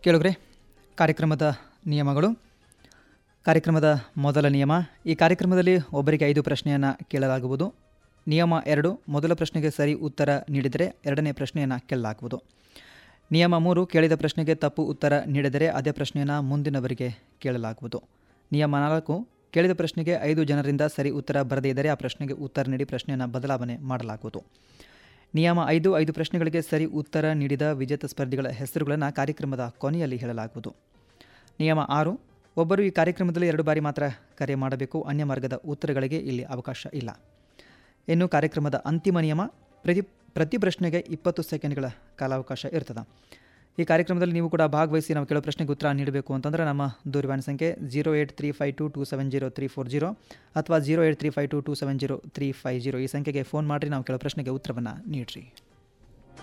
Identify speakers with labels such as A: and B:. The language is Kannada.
A: ಕೇಳುಗ್ರೆ ಕಾರ್ಯಕ್ರಮದ ನಿಯಮಗಳು ಕಾರ್ಯಕ್ರಮದ ಮೊದಲ ನಿಯಮ ಈ ಕಾರ್ಯಕ್ರಮದಲ್ಲಿ ಒಬ್ಬರಿಗೆ ಐದು ಪ್ರಶ್ನೆಯನ್ನು ಕೇಳಲಾಗುವುದು ನಿಯಮ ಎರಡು ಮೊದಲ ಪ್ರಶ್ನೆಗೆ ಸರಿ ಉತ್ತರ ನೀಡಿದರೆ ಎರಡನೇ ಪ್ರಶ್ನೆಯನ್ನು ಕೇಳಲಾಗುವುದು ನಿಯಮ ಮೂರು ಕೇಳಿದ ಪ್ರಶ್ನೆಗೆ ತಪ್ಪು ಉತ್ತರ ನೀಡಿದರೆ ಅದೇ ಪ್ರಶ್ನೆಯನ್ನು ಮುಂದಿನವರಿಗೆ ಕೇಳಲಾಗುವುದು ನಿಯಮ ನಾಲ್ಕು ಕೇಳಿದ ಪ್ರಶ್ನೆಗೆ ಐದು ಜನರಿಂದ ಸರಿ ಉತ್ತರ ಬರದೇ ಇದ್ದರೆ ಆ ಪ್ರಶ್ನೆಗೆ ಉತ್ತರ ನೀಡಿ ಪ್ರಶ್ನೆಯನ್ನು ಬದಲಾವಣೆ ಮಾಡಲಾಗುವುದು ನಿಯಮ ಐದು ಐದು ಪ್ರಶ್ನೆಗಳಿಗೆ ಸರಿ ಉತ್ತರ ನೀಡಿದ ವಿಜೇತ ಸ್ಪರ್ಧಿಗಳ ಹೆಸರುಗಳನ್ನು ಕಾರ್ಯಕ್ರಮದ ಕೊನೆಯಲ್ಲಿ ಹೇಳಲಾಗುವುದು ನಿಯಮ ಆರು ಒಬ್ಬರು ಈ ಕಾರ್ಯಕ್ರಮದಲ್ಲಿ ಎರಡು ಬಾರಿ ಮಾತ್ರ ಕರೆ ಮಾಡಬೇಕು ಅನ್ಯ ಮಾರ್ಗದ ಉತ್ತರಗಳಿಗೆ ಇಲ್ಲಿ ಅವಕಾಶ ಇಲ್ಲ ಇನ್ನು ಕಾರ್ಯಕ್ರಮದ ಅಂತಿಮ ನಿಯಮ ಪ್ರತಿ ಪ್ರತಿ ಪ್ರಶ್ನೆಗೆ ಇಪ್ಪತ್ತು ಸೆಕೆಂಡ್ಗಳ ಕಾಲಾವಕಾಶ ಇರ್ತದೆ ಈ ಕಾರ್ಯಕ್ರಮದಲ್ಲಿ ನೀವು ಕೂಡ ಭಾಗವಹಿಸಿ ನಾವು ಕೇಳೋ ಪ್ರಶ್ನೆಗೆ ಉತ್ತರ ನೀಡಬೇಕು ಅಂತಂದರೆ ನಮ್ಮ ದೂರವಾಣಿ ಸಂಖ್ಯೆ zero eight three five two two seven zero three four zero ಅಥವಾ zero eight three five two two seven zero three five zero ಈ ಸಂಖ್ಯೆಗೆ ಫೋನ್ ಮಾಡಿರಿ ನಾವು ಕೇಳೋ ಪ್ರಶ್ನೆಗೆ ಉತ್ತರವನ್ನು ನೀಡಿರಿ